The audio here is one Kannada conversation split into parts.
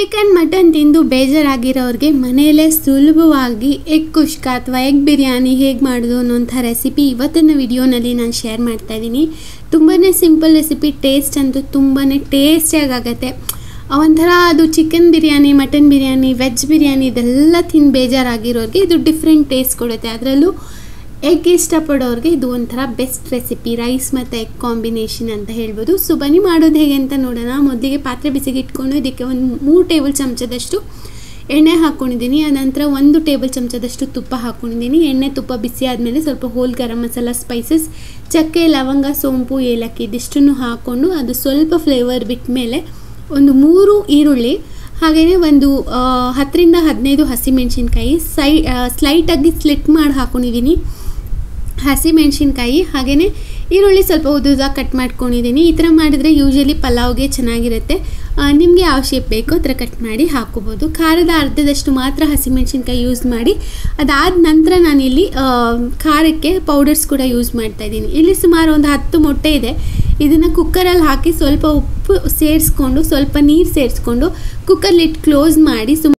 ಚಿಕನ್ ಮಟನ್ ತಿಂದು ಬೇಜಾರಾಗಿರೋರಿಗೆ ಮನೆಯಲ್ಲೇ ಸುಲಭವಾಗಿ ಎಗ್ ಕುಷ್ಕ ಅಥವಾ ಎಗ್ ಬಿರಿಯಾನಿ ಹೇಗೆ ಮಾಡೋದು ಅನ್ನೋಂಥ ರೆಸಿಪಿ ಇವತ್ತಿನ ವಿಡಿಯೋನಲ್ಲಿ ನಾನು ಶೇರ್ ಮಾಡ್ತಾ ಇದ್ದೀನಿ ತುಂಬಾ ಸಿಂಪಲ್ ರೆಸಿಪಿ ಟೇಸ್ಟ್ ಅಂತೂ ತುಂಬಾ ಟೇಸ್ಟಿಯಾಗಿ ಆಗುತ್ತೆ ಒಂಥರ ಅದು chicken biryani mutton biryani veg biryani ಇದೆಲ್ಲ ತಿಂದು ಬೇಜಾರಾಗಿರೋರಿಗೆ ಇದು ಡಿಫ್ರೆಂಟ್ ಟೇಸ್ಟ್ ಕೊಡುತ್ತೆ ಅದರಲ್ಲೂ ಎಗ್ ಇಷ್ಟಪಡೋರಿಗೆ ಇದು ಒಂಥರ ಬೆಸ್ಟ್ ರೆಸಿಪಿ ರೈಸ್ ಮತ್ತು ಎಗ್ ಕಾಂಬಿನೇಷನ್ ಅಂತ ಹೇಳ್ಬೋದು ಸೊ ಬನ್ನಿ ಮಾಡೋದು ಹೇಗೆ ಅಂತ ನೋಡೋಣ ಮೊದಲಿಗೆ ಪಾತ್ರೆ ಬಿಸಿಗೆ ಇಟ್ಕೊಂಡು ಇದಕ್ಕೆ ಒಂದು ಮೂರು ಟೇಬಲ್ ಚಮಚದಷ್ಟು ಎಣ್ಣೆ ಹಾಕ್ಕೊಂಡಿದ್ದೀನಿ ಆನಂತರ ಒಂದು ಟೇಬಲ್ ಚಮಚದಷ್ಟು ತುಪ್ಪ ಹಾಕ್ಕೊಂಡಿದ್ದೀನಿ ಎಣ್ಣೆ ತುಪ್ಪ ಬಿಸಿ ಆದಮೇಲೆ ಸ್ವಲ್ಪ ಹೋಲ್ ಗರಂ ಮಸಾಲ ಸ್ಪೈಸಸ್ ಚಕ್ಕೆ ಲವಂಗ ಸೋಂಪು ಏಲಕ್ಕಿ ಇದಿಷ್ಟನ್ನು ಹಾಕ್ಕೊಂಡು ಅದು ಸ್ವಲ್ಪ ಫ್ಲೇವರ್ ಬಿಟ್ಟ ಮೇಲೆ ಒಂದು ಮೂರು ಈರುಳ್ಳಿ ಹಾಗೆಯೇ ಒಂದು ಹತ್ತರಿಂದ ಹದಿನೈದು ಹಸಿಮೆಣಸಿನ್ಕಾಯಿ ಸೈ ಸ್ಲೈಟಾಗಿ ಸ್ಲಿಟ್ ಮಾಡಿ ಹಾಕ್ಕೊಂಡಿದ್ದೀನಿ ಹಸಿಮೆಣಸಿನ್ಕಾಯಿ ಹಾಗೆಯೇ ಈರುಳ್ಳಿ ಸ್ವಲ್ಪ ಉದ್ದುದಾಗಿ ಕಟ್ ಮಾಡ್ಕೊಂಡಿದ್ದೀನಿ ಈ ಥರ ಮಾಡಿದರೆ ಯೂಶಲಿ ಪಲಾವ್ಗೆ ಚೆನ್ನಾಗಿರುತ್ತೆ ನಿಮಗೆ ಯಾವ ಶೇಪ್ ಬೇಕೋ ಆ ಥರ ಕಟ್ ಮಾಡಿ ಹಾಕ್ಕೋಬೋದು ಖಾರದ ಅರ್ಧದಷ್ಟು ಮಾತ್ರ ಹಸಿಮೆಣಸಿನ್ಕಾಯಿ ಯೂಸ್ ಮಾಡಿ ಅದಾದ ನಂತರ ನಾನಿಲ್ಲಿ ಖಾರಕ್ಕೆ ಪೌಡರ್ಸ್ ಕೂಡ ಯೂಸ್ ಮಾಡ್ತಾ ಇದ್ದೀನಿ ಇಲ್ಲಿ ಸುಮಾರು ಒಂದು ಹತ್ತು ಮೊಟ್ಟೆ ಇದೆ ಇದನ್ನು ಕುಕ್ಕರಲ್ಲಿ ಹಾಕಿ ಸ್ವಲ್ಪ ಉಪ್ಪು ಸೇರಿಸ್ಕೊಂಡು ಸ್ವಲ್ಪ ನೀರು ಸೇರಿಸ್ಕೊಂಡು ಕುಕ್ಕರ್ ಲಿಟ್ ಕ್ಲೋಸ್ ಮಾಡಿ ಸುಮ್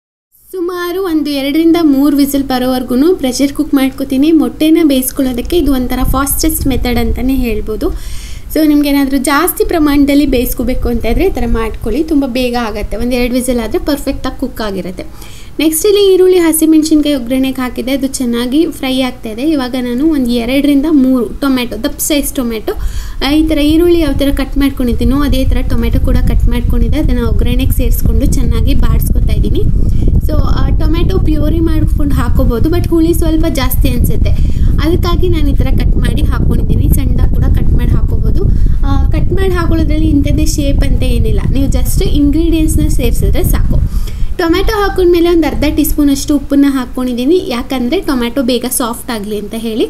ಸುಮಾರು ಒಂದು ಎರಡರಿಂದ ಮೂರು ವಿಸಿಲ್ ಬರೋವರೆಗೂ ಪ್ರೆಷರ್ ಕುಕ್ ಮಾಡ್ಕೋತೀನಿ ಮೊಟ್ಟೆನ ಬೇಯಿಸ್ಕೊಳ್ಳೋದಕ್ಕೆ ಇದು ಒಂಥರ ಫಾಸ್ಟೆಸ್ಟ್ ಮೆಥಡ್ ಅಂತಲೇ ಹೇಳ್ಬೋದು ಸೊ ನಿಮ್ಗೇನಾದರೂ ಜಾಸ್ತಿ ಪ್ರಮಾಣದಲ್ಲಿ ಬೇಯಿಸ್ಕೋಬೇಕು ಅಂತ ಇದ್ದರೆ ಈ ಥರ ಮಾಡ್ಕೊಳ್ಳಿ ತುಂಬ ಬೇಗ ಆಗುತ್ತೆ ಒಂದು ಎರಡು ವಿಸಿಲ್ ಆದರೆ ಪರ್ಫೆಕ್ಟಾಗಿ ಕುಕ್ ಆಗಿರುತ್ತೆ ನೆಕ್ಸ್ಟ್ ಇಲ್ಲಿ ಈರುಳ್ಳಿ ಹಸಿಮೆಣ್ಸಿನ್ಕಾಯಿ ಒಗ್ಗರಣೆಗೆ ಹಾಕಿದೆ ಅದು ಚೆನ್ನಾಗಿ ಫ್ರೈ ಆಗ್ತಾಯಿದೆ ಇವಾಗ ನಾನು ಒಂದು ಎರಡರಿಂದ ಮೂರು ಟೊಮೆಟೊ ದಪ್ಪ ಸೈಜ್ ಟೊಮೆಟೊ ಈ ಥರ ಈರುಳ್ಳಿ ಯಾವ ಥರ ಕಟ್ ಮಾಡ್ಕೊಂಡಿದ್ದೀನೋ ಅದೇ ಥರ ಟೊಮೆಟೊ ಕೂಡ ಕಟ್ ಮಾಡ್ಕೊಂಡಿದ್ದೆ ಅದನ್ನು ಒಗ್ಗರಣೆಗೆ ಸೇರಿಸ್ಕೊಂಡು ಚೆನ್ನಾಗಿ ಬಾಡಿಸ್ಕೊತಾ ಇದ್ದೀನಿ ಸೊ ಟೊಮೆಟೊ ಪ್ಯೂರಿ ಮಾಡ್ಕೊಂಡು ಹಾಕೋಬೋದು ಬಟ್ ಹುಳಿ ಸ್ವಲ್ಪ ಜಾಸ್ತಿ ಅನಿಸುತ್ತೆ ಅದಕ್ಕಾಗಿ ನಾನು ಈ ಥರ ಕಟ್ ಮಾಡಿ ಹಾಕ್ಕೊಂಡಿದ್ದೀನಿ ಸಣ್ಣ ಕೂಡ ಕಟ್ ಮಾಡಿ ಹಾಕೋಬೋದು ಕಟ್ ಮಾಡಿ ಹಾಕೊಳ್ಳೋದ್ರಲ್ಲಿ ಇಂಥದ್ದೇ ಶೇಪ್ ಅಂತ ಏನಿಲ್ಲ ನೀವು ಜಸ್ಟ್ ಇಂಗ್ರೀಡಿಯೆಂಟ್ಸ್ನ ಸೇರಿಸಿದ್ರೆ ಸಾಕು ಟೊಮೆಟೊ ಹಾಕೊಂಡ್ಮೇಲೆ ಒಂದು ಅರ್ಧ ಟೀ ಸ್ಪೂನಷ್ಟು ಉಪ್ಪನ್ನ ಹಾಕ್ಕೊಂಡಿದ್ದೀನಿ ಯಾಕಂದರೆ ಟೊಮೆಟೊ ಬೇಗ ಸಾಫ್ಟ್ ಆಗಲಿ ಅಂತ ಹೇಳಿ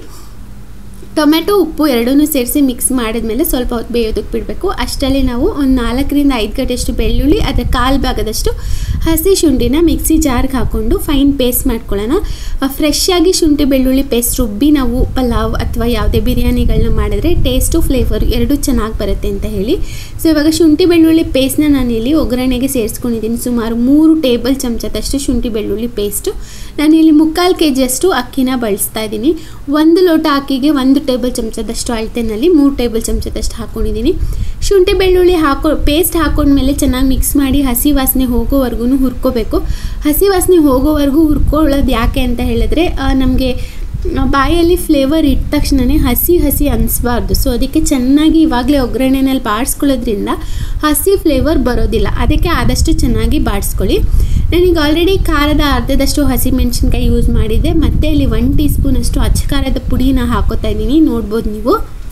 ಟೊಮೆಟೊ ಉಪ್ಪು ಎರಡೂ ಸೇರಿಸಿ ಮಿಕ್ಸ್ ಮಾಡಿದ್ಮೇಲೆ ಸ್ವಲ್ಪ ಹೊತ್ತು ಬೇಯೋದಕ್ಕೆ ಬಿಡಬೇಕು ಅಷ್ಟರಲ್ಲಿ ನಾವು ಒಂದು ನಾಲ್ಕರಿಂದ ಐದು ಗಂಟೆಷ್ಟು ಬೆಳ್ಳುಳ್ಳಿ ಅದರ ಕಾಲು ಭಾಗದಷ್ಟು ಹಸಿ ಶುಂಠಿನ ಮಿಕ್ಸಿ ಜಾರ್ಗೆ ಹಾಕ್ಕೊಂಡು ಫೈನ್ ಪೇಸ್ಟ್ ಮಾಡ್ಕೊಳ್ಳೋಣ ಫ್ರೆಶ್ ಆಗಿ ಶುಂಠಿ ಬೆಳ್ಳುಳ್ಳಿ ಪೇಸ್ಟ್ ರುಬ್ಬಿ ನಾವು ಪಲಾವ್ ಅಥವಾ ಯಾವುದೇ ಬಿರಿಯಾನಿಗಳನ್ನ ಮಾಡಿದ್ರೆ ಟೇಸ್ಟು ಫ್ಲೇವರ್ ಎರಡೂ ಚೆನ್ನಾಗಿ ಬರುತ್ತೆ ಅಂತ ಹೇಳಿ ಸೊ ಇವಾಗ ಶುಂಠಿ ಬೆಳ್ಳುಳ್ಳಿ ಪೇಸ್ಟ್ನ ನಾನಿಲ್ಲಿ ಒಗ್ಗರಣೆಗೆ ಸೇರಿಸ್ಕೊಂಡಿದ್ದೀನಿ ಸುಮಾರು ಮೂರು ಟೇಬಲ್ ಚಮಚದಷ್ಟು ಶುಂಠಿ ಬೆಳ್ಳುಳ್ಳಿ ಪೇಸ್ಟು ನಾನಿಲ್ಲಿ ಮುಕ್ಕಾಲು ಕೆ ಜಿಯಷ್ಟು ಅಕ್ಕಿನ ಬಳಸ್ತಾ ಇದ್ದೀನಿ ಒಂದು ಲೋಟ ಅಕ್ಕಿಗೆ ಒಂದು ಟೇಬಲ್ ಚಮಚದಷ್ಟು ಅಳತೆನಲ್ಲಿ ಮೂರು ಟೇಬಲ್ ಚಮಚದಷ್ಟು ಹಾಕ್ಕೊಂಡಿದ್ದೀನಿ ಶುಂಠಿ ಬೆಳ್ಳುಳ್ಳಿ ಹಾಕೋ ಪೇಸ್ಟ್ ಹಾಕೊಂಡ್ಮೇಲೆ ಚೆನ್ನಾಗಿ ಮಿಕ್ಸ್ ಮಾಡಿ ಹಸಿ ವಾಸನೆ ಹೋಗೋವರೆಗೂ ಹುರ್ಕೋಬೇಕು ಹಸಿ ವಾಸನೆ ಹೋಗೋವರೆಗೂ ಹುರ್ಕೊಳ್ಳೋದು ಯಾಕೆ ಅಂತ ಹೇಳಿದ್ರೆ ನಮಗೆ ಬಾಯಲ್ಲಿ ಫ್ಲೇವರ್ ಇಟ್ಟ ತಕ್ಷಣವೇ ಹಸಿ ಹಸಿ ಅನಿಸ್ಬಾರ್ದು ಸೊ ಅದಕ್ಕೆ ಚೆನ್ನಾಗಿ ಇವಾಗಲೇ ಒಗ್ಗರಣೆನಲ್ಲಿ ಬಾಡಿಸ್ಕೊಳ್ಳೋದ್ರಿಂದ ಹಸಿ ಫ್ಲೇವರ್ ಬರೋದಿಲ್ಲ ಅದಕ್ಕೆ ಆದಷ್ಟು ಚೆನ್ನಾಗಿ ಬಾಡಿಸ್ಕೊಳ್ಳಿ ನಾನೀಗ ಆಲ್ರೆಡಿ ಖಾರದ ಅರ್ಧದಷ್ಟು ಹಸಿಮೆಣ್ಸಿನ್ಕಾಯಿ ಯೂಸ್ ಮಾಡಿದ್ದೆ ಮತ್ತು ಇಲ್ಲಿ ಒನ್ ಟೀ ಸ್ಪೂನಷ್ಟು ಅಚ್ಚ ಖಾರದ ಪುಡಿನ ಹಾಕೋತಾ ಇದ್ದೀನಿ ನೋಡ್ಬೋದು ನೀವು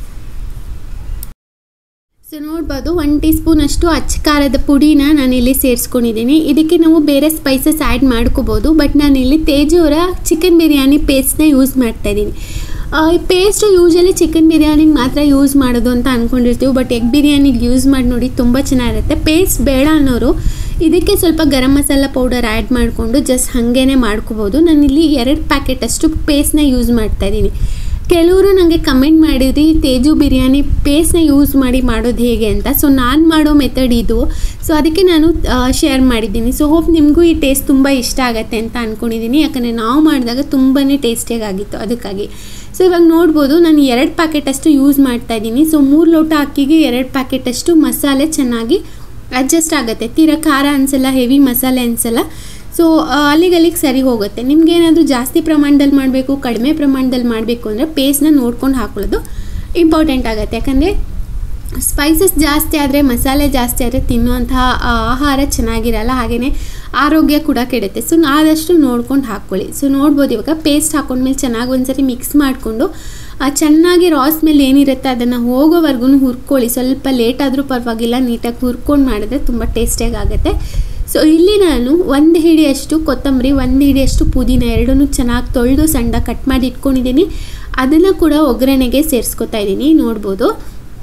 ಸೊ ನೋಡ್ಬೋದು ಒನ್ ಟೀ ಸ್ಪೂನಷ್ಟು ಅಚ್ಚ ಖಾರದ ಪುಡಿನ ನಾನಿಲ್ಲಿ ಸೇರಿಸ್ಕೊಂಡಿದ್ದೀನಿ ಇದಕ್ಕೆ ನಾವು ಬೇರೆ ಸ್ಪೈಸಸ್ ಆ್ಯಡ್ ಮಾಡ್ಕೋಬೋದು ಬಟ್ ನಾನಿಲ್ಲಿ ತೇಜೂರ ಚಿಕನ್ ಬಿರಿಯಾನಿ ಪೇಸ್ಟ್ನ ಯೂಸ್ ಮಾಡ್ತಾ ಇದ್ದೀನಿ ಈ ಪೇಸ್ಟು ಯೂಶಲಿ ಚಿಕನ್ ಬಿರಿಯಾನಿಗೆ ಮಾತ್ರ ಯೂಸ್ ಮಾಡೋದು ಅಂತ ಅಂದ್ಕೊಂಡಿರ್ತೀವಿ ಬಟ್ ಎಗ್ ಬಿರಿಯಾನಿಗೆ ಯೂಸ್ ಮಾಡಿ ನೋಡಿ ತುಂಬ ಚೆನ್ನಾಗಿರುತ್ತೆ ಪೇಸ್ಟ್ ಬೇಡ ಅನ್ನೋರು ಇದಕ್ಕೆ ಸ್ವಲ್ಪ ಗರಂ ಮಸಾಲ ಪೌಡರ್ ಆ್ಯಡ್ ಮಾಡಿಕೊಂಡು ಜಸ್ಟ್ ಹಾಗೇ ಮಾಡ್ಕೋಬೋದು ನಾನಿಲ್ಲಿ ಎರಡು ಪ್ಯಾಕೆಟಷ್ಟು ಪೇಸ್ಟ್ನ ಯೂಸ್ ಮಾಡ್ತಾ ಇದ್ದೀನಿ ಕೆಲವರು ನನಗೆ ಕಮೆಂಟ್ ಮಾಡಿದ್ರಿ ತೇಜು ಬಿರಿಯಾನಿ ಪೇಸ್ಟ್ನ ಯೂಸ್ ಮಾಡಿ ಮಾಡೋದು ಹೇಗೆ ಅಂತ ಸೊ ನಾನು ಮಾಡೋ ಮೆಥಡ್ ಇದು ಸೊ ಅದಕ್ಕೆ ನಾನು ಶೇರ್ ಮಾಡಿದ್ದೀನಿ ಸೊ ಹೋಪ್ ನಿಮಗೂ ಈ ಟೇಸ್ಟ್ ತುಂಬ ಇಷ್ಟ ಆಗುತ್ತೆ ಅಂತ ಅಂದ್ಕೊಂಡಿದ್ದೀನಿ ಯಾಕಂದರೆ ನಾವು ಮಾಡಿದಾಗ ತುಂಬಾ ಟೇಸ್ಟಿಯಾಗಿತ್ತು ಅದಕ್ಕಾಗಿ ಸೊ ಇವಾಗ ನೋಡ್ಬೋದು ನಾನು ಎರಡು ಪ್ಯಾಕೆಟಷ್ಟು ಯೂಸ್ ಮಾಡ್ತಾ ಇದ್ದೀನಿ ಸೊ ಮೂರು ಲೋಟ ಅಕ್ಕಿಗೆ ಎರಡು ಪ್ಯಾಕೆಟಷ್ಟು ಮಸಾಲೆ ಚೆನ್ನಾಗಿ ಅಡ್ಜಸ್ಟ್ ಆಗುತ್ತೆ ತೀರಾ ಖಾರ ಅನಿಸಲ್ಲ ಹೆವಿ ಮಸಾಲೆ ಅನಿಸಲ್ಲ ಸೊ ಅಲ್ಲಿಗಲ್ಲಿಗೆ ಸರಿ ಹೋಗುತ್ತೆ ನಿಮ್ಗೇನಾದರೂ ಜಾಸ್ತಿ ಪ್ರಮಾಣದಲ್ಲಿ ಮಾಡಬೇಕು ಕಡಿಮೆ ಪ್ರಮಾಣದಲ್ಲಿ ಮಾಡಬೇಕು ಅಂದರೆ ಪೇಸ್ಟ್ನ ನೋಡ್ಕೊಂಡು ಹಾಕೊಳ್ಳೋದು ಇಂಪಾರ್ಟೆಂಟ್ ಆಗುತ್ತೆ ಯಾಕಂದರೆ ಸ್ಪೈಸಸ್ ಜಾಸ್ತಿ ಆದರೆ ಮಸಾಲೆ ಜಾಸ್ತಿ ಆದರೆ ತಿನ್ನುವಂತಹ ಆಹಾರ ಚೆನ್ನಾಗಿರಲ್ಲ ಹಾಗೆಯೇ ಆರೋಗ್ಯ ಕೂಡ ಕೆಡುತ್ತೆ ಸೊ ಆದಷ್ಟು ನೋಡ್ಕೊಂಡು ಹಾಕ್ಕೊಳ್ಳಿ ಸೊ ನೋಡ್ಬೋದು ಇವಾಗ ಪೇಸ್ಟ್ ಹಾಕೊಂಡ್ಮೇಲೆ ಚೆನ್ನಾಗಿ ಒಂದ್ಸರಿ ಮಿಕ್ಸ್ ಮಾಡಿಕೊಂಡು ಚೆನ್ನಾಗಿ ರಾಸ್ ಮೇಲೆ ಏನಿರುತ್ತೆ ಅದನ್ನು ಹೋಗೋವರೆಗೂ ಹುರ್ಕೊಳ್ಳಿ ಸ್ವಲ್ಪ ಲೇಟ್ ಆದರೂ ಪರವಾಗಿಲ್ಲ ನೀಟಾಗಿ ಹುರ್ಕೊಂಡು ಮಾಡಿದ್ರೆ ತುಂಬ ಟೇಸ್ಟಿಯಾಗಿ ಆಗುತ್ತೆ ಸೊ ಇಲ್ಲಿ ನಾನು ಒಂದು ಹಿಡಿಯಷ್ಟು ಕೊತ್ತಂಬರಿ ಒಂದು ಹಿಡಿಯಷ್ಟು ಪುದೀನ ಎರಡನ್ನೂ ಚೆನ್ನಾಗಿ ತೊಳೆದು ಸಣ್ಣ ಕಟ್ ಮಾಡಿ ಇಟ್ಕೊಂಡಿದ್ದೀನಿ ಅದನ್ನು ಕೂಡ ಒಗ್ಗರಣೆಗೆ ಸೇರಿಸ್ಕೊತಾ ಇದ್ದೀನಿ ನೋಡ್ಬೋದು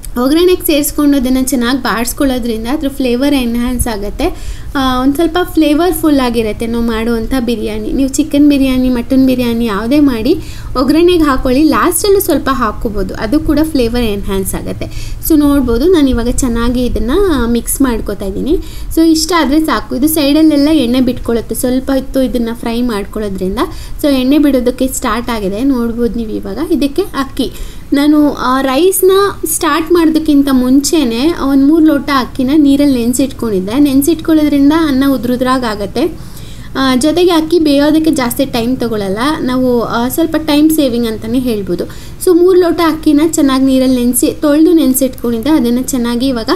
ಒಗ್ಗರಣೆಗೆ ಸೇರಿಸ್ಕೊಂಡು ಅದನ್ನು ಚೆನ್ನಾಗಿ ಬಾಡಿಸ್ಕೊಳ್ಳೋದ್ರಿಂದ ಅದ್ರ ಫ್ಲೇವರ್ ಎನ್ಹ್ಯಾನ್ಸ್ ಆಗುತ್ತೆ ಒಂದು ಸ್ವಲ್ಪ ಫ್ಲೇವರ್ಫುಲ್ ಆಗಿರುತ್ತೆ ನಾವು ಮಾಡುವಂಥ ಬಿರಿಯಾನಿ ನೀವು ಚಿಕನ್ ಬಿರಿಯಾನಿ ಮಟನ್ ಬಿರಿಯಾನಿ ಯಾವುದೇ ಮಾಡಿ ಒಗ್ಗರಣೆಗೆ ಹಾಕೊಳ್ಳಿ ಲಾಸ್ಟಲ್ಲೂ ಸ್ವಲ್ಪ ಹಾಕ್ಕೋಬೋದು ಅದು ಕೂಡ ಫ್ಲೇವರ್ ಎನ್ಹ್ಯಾನ್ಸ್ ಆಗುತ್ತೆ ಸೊ ನೋಡ್ಬೋದು ನಾನು ಇವಾಗ ಚೆನ್ನಾಗಿ ಇದನ್ನು ಮಿಕ್ಸ್ ಮಾಡ್ಕೊತಾ ಇದ್ದೀನಿ ಸೊ ಇಷ್ಟ ಆದರೆ ಸಾಕು ಇದು ಸೈಡಲ್ಲೆಲ್ಲ ಎಣ್ಣೆ ಬಿಟ್ಕೊಳ್ಳುತ್ತೆ ಸ್ವಲ್ಪ ಹೊತ್ತು ಇದನ್ನು ಫ್ರೈ ಮಾಡ್ಕೊಳ್ಳೋದ್ರಿಂದ ಸೊ ಎಣ್ಣೆ ಬಿಡೋದಕ್ಕೆ ಸ್ಟಾರ್ಟ್ ಆಗಿದೆ ನೋಡ್ಬೋದು ನೀವು ಇವಾಗ ಇದಕ್ಕೆ ಅಕ್ಕಿ ನಾನು ರೈಸ್ನ ಸ್ಟಾರ್ಟ್ ಮಾಡೋದಕ್ಕಿಂತ ಮುಂಚೆನೇ ಒಂದು ಮೂರು ಲೋಟ ಅಕ್ಕಿನ ನೀರಲ್ಲಿ ನೆನೆಸಿಟ್ಕೊಂಡಿದ್ದೆ ನೆನೆಸಿಟ್ಕೊಳ್ಳೋದ್ರಿಂದ ಅನ್ನ ಉದ್ರುದ್ರಾಗುತ್ತೆ ಜೊತೆಗೆ ಅಕ್ಕಿ ಬೇಯೋದಕ್ಕೆ ಜಾಸ್ತಿ ಟೈಮ್ ತೊಗೊಳ್ಳಲ್ಲ ನಾವು ಆ, ಸ್ವಲ್ಪ ಟೈಮ್ ಸೇವಿಂಗ್ ಅಂತಲೇ ಹೇಳ್ಬೋದು ಸೊ ಮೂರು ಲೋಟ ಅಕ್ಕಿನ ಚೆನ್ನಾಗಿ ನೀರಲ್ಲಿ ನೆನೆಸಿ ತೊಳೆದು ನೆನೆಸಿಟ್ಕೊಂಡಿದ್ದೆ ಅದನ್ನು ಚೆನ್ನಾಗಿ ಇವಾಗ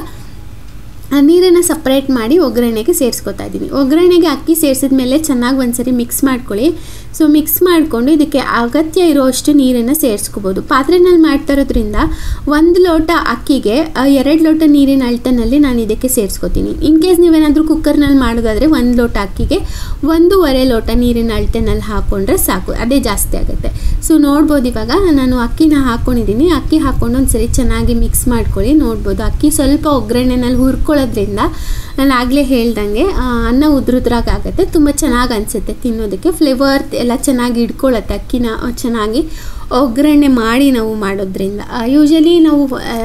ಆ ನೀರನ್ನು ಸಪ್ರೇಟ್ ಮಾಡಿ ಒಗ್ಗರಣೆಗೆ ಸೇರಿಸ್ಕೊತಾ ಇದ್ದೀನಿ ಒಗ್ಗರಣೆಗೆ ಅಕ್ಕಿ ಸೇರಿಸಿದ ಮೇಲೆ ಚೆನ್ನಾಗಿ ಒಂದ್ಸರಿ ಮಿಕ್ಸ್ ಮಾಡ್ಕೊಳ್ಳಿ ಸೊ ಮಿಕ್ಸ್ ಮಾಡಿಕೊಂಡು ಇದಕ್ಕೆ ಅಗತ್ಯ ಇರೋಷ್ಟು ನೀರನ್ನು ಸೇರಿಸ್ಕೋಬೋದು ಪಾತ್ರೆನಲ್ಲಿ ಮಾಡ್ತಾ ಇರೋದ್ರಿಂದ ಒಂದು ಲೋಟ ಅಕ್ಕಿಗೆ ಎರಡು ಲೋಟ ನೀರಿನ ಅಳ್ತನಲ್ಲಿ ನಾನು ಇದಕ್ಕೆ ಸೇರಿಸ್ಕೊತೀನಿ ಇನ್ ಕೇಸ್ ನೀವೇನಾದರೂ ಕುಕ್ಕರ್ನಲ್ಲಿ ಮಾಡೋದಾದರೆ ಒಂದು ಲೋಟ ಅಕ್ಕಿಗೆ ಒಂದೂವರೆ ಲೋಟ ನೀರಿನ ಅಳ್ತೆನಲ್ಲಿ ಹಾಕ್ಕೊಂಡ್ರೆ ಸಾಕು ಅದೇ ಜಾಸ್ತಿ ಆಗುತ್ತೆ ಸೊ ನೋಡ್ಬೋದು ಇವಾಗ ನಾನು ಅಕ್ಕಿನ ಹಾಕ್ಕೊಂಡಿದ್ದೀನಿ ಅಕ್ಕಿ ಹಾಕ್ಕೊಂಡು ಒಂದ್ಸರಿ ಚೆನ್ನಾಗಿ ಮಿಕ್ಸ್ ಮಾಡ್ಕೊಳ್ಳಿ ನೋಡ್ಬೋದು ಅಕ್ಕಿ ಸ್ವಲ್ಪ ಒಗ್ಗರಣೆನಲ್ಲಿ ಹುರ್ಕೊಳ್ಳೋದ್ರಿಂದ ನಾನು ಆಗಲೇ ಹೇಳ್ದಂಗೆ ಆ, ಅನ್ನ ಉದ್ರುದ್ರಾಗುತ್ತೆ ತುಂಬ ಚೆನ್ನಾಗಿ ಅನಿಸುತ್ತೆ ತಿನ್ನೋದಕ್ಕೆ ಫ್ಲೇವರ್ ಎಲ್ಲ ಚೆನ್ನಾಗಿ ಇಟ್ಕೊಳ್ಳುತ್ತೆ ಅಕ್ಕಿನ ಆ, ಚೆನ್ನಾಗಿ ಒಗ್ಗರಣೆ ಮಾಡಿ ನಾವು ಮಾಡೋದ್ರಿಂದ ಯೂಶಲಿ ನಾವು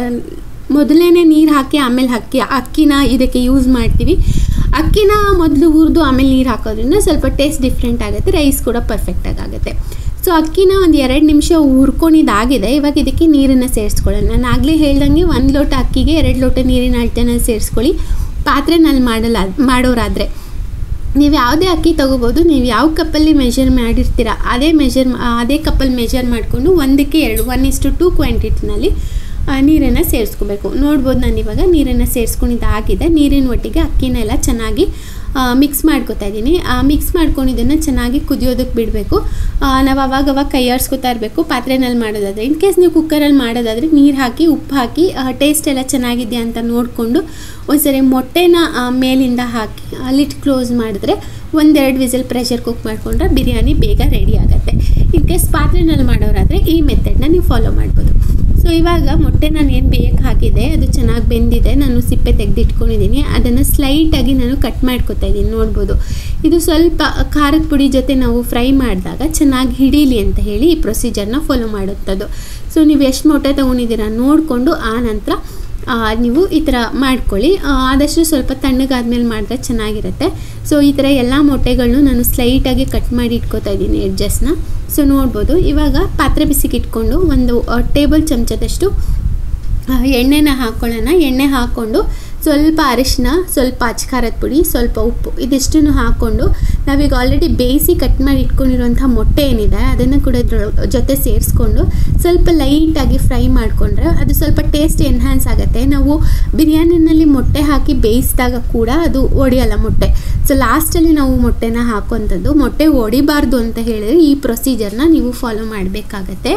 ಮೊದಲೇ ನೀರು ಹಾಕಿ ಆಮೇಲೆ ಅಕ್ಕಿ ಅಕ್ಕಿನ ಇದಕ್ಕೆ ಯೂಸ್ ಮಾಡ್ತೀವಿ ಅಕ್ಕಿನ ಮೊದಲು ಹುರಿದು ಆಮೇಲೆ ನೀರು ಹಾಕೋದ್ರಿಂದ ಸ್ವಲ್ಪ ಟೇಸ್ಟ್ ಡಿಫ್ರೆಂಟ್ ಆಗುತ್ತೆ ರೈಸ್ ಕೂಡ ಪರ್ಫೆಕ್ಟಾಗಿ ಆಗುತ್ತೆ ಸೊ ಅಕ್ಕಿನ ಒಂದು ಎರಡು ನಿಮಿಷ ಹುರ್ಕೊಂಡಿದ್ದಾಗಿದೆ ಇವಾಗ ಇದಕ್ಕೆ ನೀರನ್ನು ಸೇರಿಸ್ಕೊಳ್ಳೋಣ ನಾನು ಆಗಲೇ ಹೇಳ್ದಂಗೆ ಒಂದು ಲೋಟ ಅಕ್ಕಿಗೆ ಎರಡು ಲೋಟ ನೀರಿನ ಅಳತೆನ ಸೇರಿಸ್ಕೊಳ್ಳಿ ಪಾತ್ರೆನಲ್ಲಿ ಮಾಡಲ್ಲ ಮಾಡೋರಾದರೆ ನೀವು ಯಾವುದೇ ಅಕ್ಕಿ ತೊಗೋಬೋದು ನೀವು ಯಾವ ಕಪ್ಪಲ್ಲಿ ಮೆಷರ್ ಮಾಡಿರ್ತೀರ ಅದೇ ಮೆಷರ್ ಅದೇ ಕಪ್ಪಲ್ಲಿ ಮೆಷರ್ ಮಾಡಿಕೊಂಡು ಒಂದಕ್ಕೆ ಎರಡು ಒನ್ ಇಸ್ಟು ಟು ಕ್ವಾಂಟಿಟಿನಲ್ಲಿ ನೀರನ್ನು ಸೇರಿಸ್ಕೋಬೇಕು ನೋಡ್ಬೋದು ನಾನು ಇವಾಗ ನೀರನ್ನು ಸೇರಿಸ್ಕೊಂಡಿದ್ದಾಗಿದೆ ನೀರಿನ ಒಟ್ಟಿಗೆ ಅಕ್ಕಿನೆಲ್ಲ ಚೆನ್ನಾಗಿ ಮಿಕ್ಸ್ ಮಾಡ್ಕೊತಾ ಇದ್ದೀನಿ ಮಿಕ್ಸ್ ಮಾಡ್ಕೊಂಡು ಇದನ್ನು ಚೆನ್ನಾಗಿ ಕುದಿಯೋದಕ್ಕೆ ಬಿಡಬೇಕು ನಾವು ಅವಾಗ ಅವಾಗ ಕೈ ಆಡಿಸ್ಕೊತಾ ಇರಬೇಕು ಪಾತ್ರೆನಲ್ಲಿ ಮಾಡೋದಾದರೆ ಇನ್ ಕೇಸ್ ನೀವು ಕುಕ್ಕರಲ್ಲಿ ಮಾಡೋದಾದರೆ ನೀರು ಹಾಕಿ ಉಪ್ಪು ಹಾಕಿ ಟೇಸ್ಟ್ ಎಲ್ಲ ಚೆನ್ನಾಗಿದೆಯಾ ಅಂತ ನೋಡಿಕೊಂಡು ಒಂದ್ಸರಿ ಮೊಟ್ಟೆನ ಆ, ಮೇಲಿಂದ ಹಾಕಿ ಲಿಟ್ ಕ್ಲೋಸ್ ಮಾಡಿದ್ರೆ ಒಂದೆರಡು ವಿಸಿಲ್ ಪ್ರೆಷರ್ ಕುಕ್ ಮಾಡಿಕೊಂಡ್ರೆ ಬಿರಿಯಾನಿ ಬೇಗ ರೆಡಿ ಆಗುತ್ತೆ ಇನ್ ಕೇಸ್ ಪಾತ್ರೆನಲ್ಲಿ ಮಾಡೋರಾದರೆ ಈ ಮೆಥಡ್ನ ನೀವು ಫಾಲೋ ಮಾಡ್ಬೋದು ಸೊ ಇವಾಗ ಮೊಟ್ಟೆ ನಾನು ಏನು ಬೇಯಕ್ಕೆ ಹಾಕಿದೆ ಅದು ಚೆನ್ನಾಗಿ ಬೆಂದಿದೆ ನಾನು ಸಿಪ್ಪೆ ತೆಗೆದಿಟ್ಕೊಂಡಿದ್ದೀನಿ ಅದನ್ನು ಸ್ಲೈಟಾಗಿ ನಾನು ಕಟ್ ಮಾಡ್ಕೊತಾ ಇದ್ದೀನಿ ನೋಡ್ಬೋದು ಇದು ಸ್ವಲ್ಪ ಖಾರದ ಪುಡಿ ಜೊತೆ ನಾವು ಫ್ರೈ ಮಾಡಿದಾಗ ಚೆನ್ನಾಗಿ ಹಿಡೀಲಿ ಅಂತ ಹೇಳಿ ಈ ಪ್ರೊಸೀಜರ್ನ ಫಾಲೋ ಮಾಡುತ್ತದು ಸೊ ನೀವು ಎಷ್ಟು ಮೊಟ್ಟೆ ತೊಗೊಂಡಿದ್ದೀರಾ ನೋಡಿಕೊಂಡು ಆ ನಂತರ ಆ, ನೀವು ಈ ಥರ ಮಾಡ್ಕೊಳ್ಳಿ ಆ, ಆದಷ್ಟು ಸ್ವಲ್ಪ ತಣ್ಣಗಾದ್ಮೇಲೆ ಮಾಡಿದ್ರೆ ಚೆನ್ನಾಗಿರುತ್ತೆ ಸೊ ಈ ಥರ ಎಲ್ಲ ಮೊಟ್ಟೆಗಳನ್ನು ನಾನು ಸ್ಲೈಟಾಗಿ ಕಟ್ ಮಾಡಿ ಇಟ್ಕೋತಾ ಇದ್ದೀನಿ ಎಡ್ಜಸ್ನ ಸೊ ನೋಡ್ಬೋದು ಇವಾಗ ಪಾತ್ರೆ ಬಿಸಿಗೆ ಇಟ್ಕೊಂಡು ಒಂದು ಟೇಬಲ್ ಚಮಚದಷ್ಟು ಆ, ಎಣ್ಣೆನ ಹಾಕ್ಕೊಳ್ಳೋಣ ಎಣ್ಣೆ ಹಾಕ್ಕೊಂಡು ಸ್ವಲ್ಪ ಅರಿಶಿನ ಸ್ವಲ್ಪ ಅಚ್ಕಾರದ ಪುಡಿ ಸ್ವಲ್ಪ ಉಪ್ಪು ಇದಿಷ್ಟನ್ನು ಹಾಕ್ಕೊಂಡು ನಾವೀಗ ಆಲ್ರೆಡಿ ಬೇಯಿಸಿ ಕಟ್ ಮಾಡಿ ಇಟ್ಕೊಂಡಿರುವಂಥ ಮೊಟ್ಟೆ ಏನಿದೆ ಅದನ್ನು ಕೂಡ ಇದ್ರ ಜೊತೆ ಸೇರಿಸ್ಕೊಂಡು ಸ್ವಲ್ಪ ಲೈಟಾಗಿ ಫ್ರೈ ಮಾಡಿಕೊಂಡ್ರೆ ಅದು ಸ್ವಲ್ಪ ಟೇಸ್ಟ್ ಎನ್ಹ್ಯಾನ್ಸ್ ಆಗುತ್ತೆ ನಾವು ಬಿರಿಯಾನಿನಲ್ಲಿ ಮೊಟ್ಟೆ ಹಾಕಿ ಬೇಯಿಸಿದಾಗ ಕೂಡ ಅದು ಒಡೆಯಲ್ಲ ಮೊಟ್ಟೆ ಸೊ ಲಾಸ್ಟಲ್ಲಿ ನಾವು ಮೊಟ್ಟೆನ ಹಾಕುವಂಥದ್ದು ಮೊಟ್ಟೆ ಒಡಿಬಾರ್ದು ಅಂತ ಹೇಳಿದ್ರೆ ಈ ಪ್ರೊಸೀಜರ್ನ ನೀವು ಫಾಲೋ ಮಾಡಬೇಕಾಗತ್ತೆ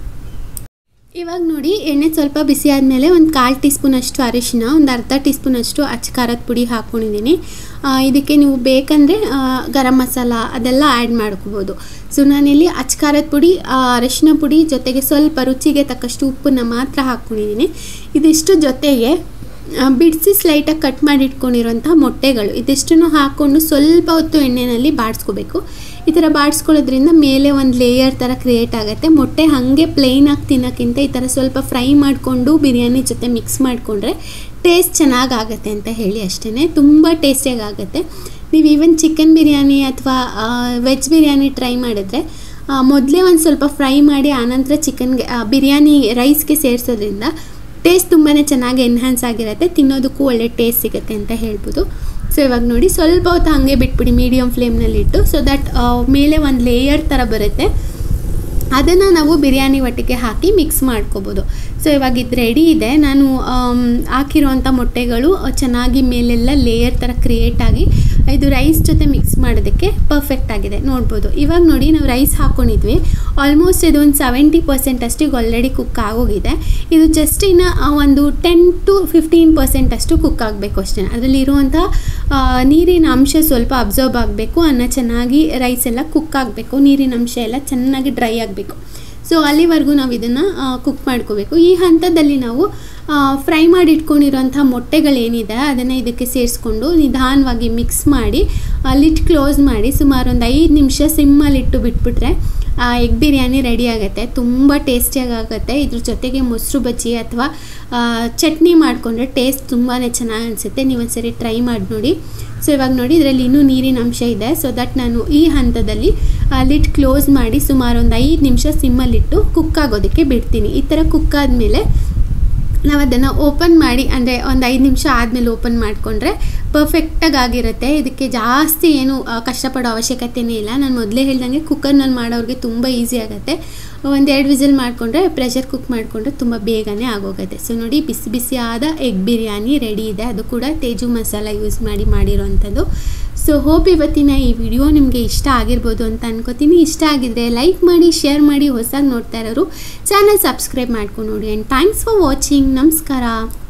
ಇವಾಗ ನೋಡಿ ಎಣ್ಣೆ ಸ್ವಲ್ಪ ಬಿಸಿ ಆದಮೇಲೆ ಒಂದು ಕಾಲು ಟೀ ಸ್ಪೂನಷ್ಟು ಅರಿಶಿನ ಒಂದು ಅರ್ಧ ಟೀ ಸ್ಪೂನಷ್ಟು ಅಚ್ಕಾರದ ಪುಡಿ ಹಾಕ್ಕೊಂಡಿದ್ದೀನಿ ಆ, ಇದಕ್ಕೆ ನೀವು ಬೇಕಂದರೆ ಗರಂ ಮಸಾಲ ಅದೆಲ್ಲ ಆ್ಯಡ್ ಮಾಡ್ಕೋಬೋದು ಸೊ ನಾನಿಲ್ಲಿ ಅಚ್ಕಾರದ ಪುಡಿ ಆ, ಅರಿಶಿನ ಪುಡಿ ಜೊತೆಗೆ ಸ್ವಲ್ಪ ರುಚಿಗೆ ತಕ್ಕಷ್ಟು ಉಪ್ಪನ್ನ ಮಾತ್ರ ಹಾಕ್ಕೊಂಡಿದ್ದೀನಿ ಇದಿಷ್ಟು ಜೊತೆಗೆ ಆ, ಬಿಡಿಸಿ ಸ್ಲೈಟಾಗಿ ಕಟ್ ಮಾಡಿ ಇಟ್ಕೊಂಡಿರೋಂಥ ಮೊಟ್ಟೆಗಳು ಇದಿಷ್ಟನ್ನು ಹಾಕ್ಕೊಂಡು ಸ್ವಲ್ಪ ಹೊತ್ತು ಎಣ್ಣೆಯಲ್ಲಿ ಬಾಡಿಸ್ಕೋಬೇಕು ಈ ಥರ ಬಾಡಿಸ್ಕೊಳ್ಳೋದ್ರಿಂದ ಮೇಲೆ ಒಂದು ಲೇಯರ್ ಥರ ಕ್ರಿಯೇಟ್ ಆಗುತ್ತೆ ಮೊಟ್ಟೆ ಹಾಗೆ ಪ್ಲೇನಾಗಿ ತಿನ್ನೋಕ್ಕಿಂತ ಈ ಥರ ಸ್ವಲ್ಪ ಫ್ರೈ ಮಾಡಿಕೊಂಡು ಬಿರಿಯಾನಿ ಜೊತೆ ಮಿಕ್ಸ್ ಮಾಡಿಕೊಂಡ್ರೆ ಟೇಸ್ಟ್ ಚೆನ್ನಾಗಾಗತ್ತೆ ಅಂತ ಹೇಳಿ ಅಷ್ಟೇ ತುಂಬ ಟೇಸ್ಟಿಯಾಗಿ ಆಗುತ್ತೆ ನೀವು ಈವನ್ ಚಿಕನ್ ಬಿರಿಯಾನಿ ಅಥವಾ ವೆಜ್ ಬಿರಿಯಾನಿ ಟ್ರೈ ಮಾಡಿದ್ರೆ ಮೊದಲೇ ಒಂದು ಸ್ವಲ್ಪ ಫ್ರೈ ಮಾಡಿ ಆನಂತರ ಚಿಕನ್ಗೆ ಬಿರಿಯಾನಿ ರೈಸ್ಗೆ ಸೇರಿಸೋದ್ರಿಂದ ಟೇಸ್ಟ್ ತುಂಬಾ ಚೆನ್ನಾಗಿ ಎನ್ಹ್ಯಾನ್ಸ್ ಆಗಿರುತ್ತೆ ತಿನ್ನೋದಕ್ಕೂ ಒಳ್ಳೆ ಟೇಸ್ಟ್ ಸಿಗುತ್ತೆ ಅಂತ ಹೇಳ್ಬೋದು ಸೊ ಇವಾಗ ನೋಡಿ ಸ್ವಲ್ಪ ಹೊತ್ತು ಹಾಗೆ ಬಿಟ್ಬಿಡಿ ಮೀಡಿಯಮ್ ಫ್ಲೇಮ್ನಲ್ಲಿ ಇಟ್ಟು ಸೊ ದಟ್ ಮೇಲೆ ಒಂದು ಲೇಯರ್ ಥರ ಬರುತ್ತೆ ಅದನ್ನು ನಾವು ಬಿರಿಯಾನಿ ಒಟ್ಟಿಗೆ ಹಾಕಿ ಮಿಕ್ಸ್ ಮಾಡ್ಕೋಬೋದು ಸೊ ಇವಾಗ ಇದು ರೆಡಿ ಇದೆ ನಾನು ಆಮ್, ಹಾಕಿರುವಂಥ ಮೊಟ್ಟೆಗಳು ಚೆನ್ನಾಗಿ ಮೇಲೆಲ್ಲ ಲೇಯರ್ ಥರ ಕ್ರಿಯೇಟ್ ಆಗಿ ಇದು ರೈಸ್ ಜೊತೆ ಮಿಕ್ಸ್ ಮಾಡೋದಕ್ಕೆ ಪರ್ಫೆಕ್ಟ್ ಆಗಿದೆ ನೋಡ್ಬೋದು ಇವಾಗ ನೋಡಿ ನಾವು ರೈಸ್ ಹಾಕ್ಕೊಂಡಿದ್ವಿ ಆಲ್ಮೋಸ್ಟ್ ಇದು ಒಂದು ಸೆವೆಂಟಿ ಪರ್ಸೆಂಟ್ ಅಷ್ಟಿಗೆ ಆಲ್ರೆಡಿ ಕುಕ್ ಆಗೋಗಿದೆ ಇದು ಜಸ್ಟ್ ಇನ್ನು ಆ, ಒಂದು ಟೆನ್ ಟು ಫಿಫ್ಟೀನ್ ಪರ್ಸೆಂಟ್ ಅಷ್ಟು ಕುಕ್ ಆಗಬೇಕು ಅಷ್ಟೇ ಅದರಲ್ಲಿ ಇರುವಂಥ ಆ, ನೀರಿನ ಅಂಶ ಸ್ವಲ್ಪ ಅಬ್ಸರ್ವ್ ಆಗಬೇಕು ಅನ್ನ ಚೆನ್ನಾಗಿ ರೈಸ್ ಎಲ್ಲ ಕುಕ್ ಆಗಬೇಕು ನೀರಿನ ಅಂಶ ಎಲ್ಲ ಚೆನ್ನಾಗಿ ಡ್ರೈ ಆಗಬೇಕು ಸೊ ಅಲ್ಲಿವರೆಗೂ ನಾವು ಇದನ್ನು ಕುಕ್ ಮಾಡ್ಕೋಬೇಕು ಈ ಹಂತದಲ್ಲಿ ನಾವು ಫ್ರೈ ಮಾಡಿ ಇಟ್ಕೊಂಡಿರೋಂಥ ಮೊಟ್ಟೆಗಳೇನಿದೆ ಅದನ್ನು ಇದಕ್ಕೆ ಸೇರಿಸ್ಕೊಂಡು ನಿಧಾನವಾಗಿ ಮಿಕ್ಸ್ ಮಾಡಿ ಲಿಟ್ ಕ್ಲೋಸ್ ಮಾಡಿ ಸುಮಾರು ಒಂದು ಐದು ನಿಮಿಷ ಸಿಮ್ಮಲ್ಲಿಟ್ಟು ಬಿಟ್ಬಿಟ್ರೆ ಎಗ್ ಬಿರಿಯಾನಿ ರೆಡಿ ಆಗುತ್ತೆ ತುಂಬ ಟೇಸ್ಟಿಯಾಗಿ ಆಗುತ್ತೆ ಇದ್ರ ಜೊತೆಗೆ ಮೊಸರು ಬಜ್ಜಿ ಅಥವಾ ಚಟ್ನಿ ಮಾಡಿಕೊಂಡ್ರೆ ಟೇಸ್ಟ್ ತುಂಬಾ ಚೆನ್ನಾಗಿ ಅನಿಸುತ್ತೆ ನೀವು ಒಂದ್ಸರಿ ಟ್ರೈ ಮಾಡಿ ನೋಡಿ ಸೊ ಇವಾಗ ನೋಡಿ ಇದರಲ್ಲಿ ಇನ್ನೂ ನೀರಿನ ಅಂಶ ಇದೆ ಸೊ ದಟ್ ನಾನು ಈ ಹಂತದಲ್ಲಿ ಲಿಟ್ ಕ್ಲೋಸ್ ಮಾಡಿ ಸುಮಾರು ಒಂದು ಐದು ನಿಮಿಷ ಸಿಮ್ಮಲ್ಲಿಟ್ಟು ಕುಕ್ ಆಗೋದಕ್ಕೆ ಬಿಡ್ತೀನಿ ಈ ಥರ ಕುಕ್ ಆದಮೇಲೆ ನಾವು ಅದನ್ನು ಓಪನ್ ಮಾಡಿ ಅಂದರೆ ಒಂದು ಐದು ನಿಮಿಷ ಆದಮೇಲೆ ಓಪನ್ ಮಾಡಿಕೊಂಡ್ರೆ ಪರ್ಫೆಕ್ಟಾಗಿ ಆಗಿರುತ್ತೆ ಇದಕ್ಕೆ ಜಾಸ್ತಿ ಏನು ಆ, ಕಷ್ಟಪಡೋ ಅವಶ್ಯಕತೆಯೇ ಇಲ್ಲ ನಾನು ಮೊದಲೇ ಹೇಳ್ದಂಗೆ ಕುಕ್ಕರ್ನಲ್ಲಿ ಮಾಡೋರಿಗೆ ತುಂಬ ಈಸಿ ಆಗುತ್ತೆ ಒಂದೆರಡು ವಿಸಿಲ್ ಮಾಡಿಕೊಂಡ್ರೆ ಪ್ರೆಷರ್ ಕುಕ್ ಮಾಡಿಕೊಂಡ್ರೆ ತುಂಬ ಬೇಗನೆ ಆಗೋಗುತ್ತೆ ಸೊ ನೋಡಿ ಬಿಸಿ ಬಿಸಿ ಆದ ಎಗ್ ಬಿರಿಯಾನಿ ರೆಡಿ ಇದೆ ಅದು ಕೂಡ ತೇಜು ಮಸಾಲ ಯೂಸ್ ಮಾಡಿ ಮಾಡಿರೋವಂಥದ್ದು ಸೊ ಹೋಪ್ ಇವತ್ತಿನ ಈ ವಿಡಿಯೋ ನಿಮಗೆ ಇಷ್ಟ ಆಗಿರ್ಬೋದು ಅಂತ ಅನ್ಕೋತೀನಿ ಇಷ್ಟ ಆಗಿದ್ರೆ ಲೈಕ್ ಮಾಡಿ ಶೇರ್ ಮಾಡಿ ಹೊಸದಾಗಿ ನೋಡ್ತಾ ಇರೋರು ಚಾನಲ್ ಸಬ್ಸ್ಕ್ರೈಬ್ ಮಾಡ್ಕೊಂಡು ನೋಡಿ ಆ್ಯಂಡ್ ಥ್ಯಾಂಕ್ಸ್ ಫಾರ್ ವಾಚಿಂಗ್ ನಮಸ್ಕಾರ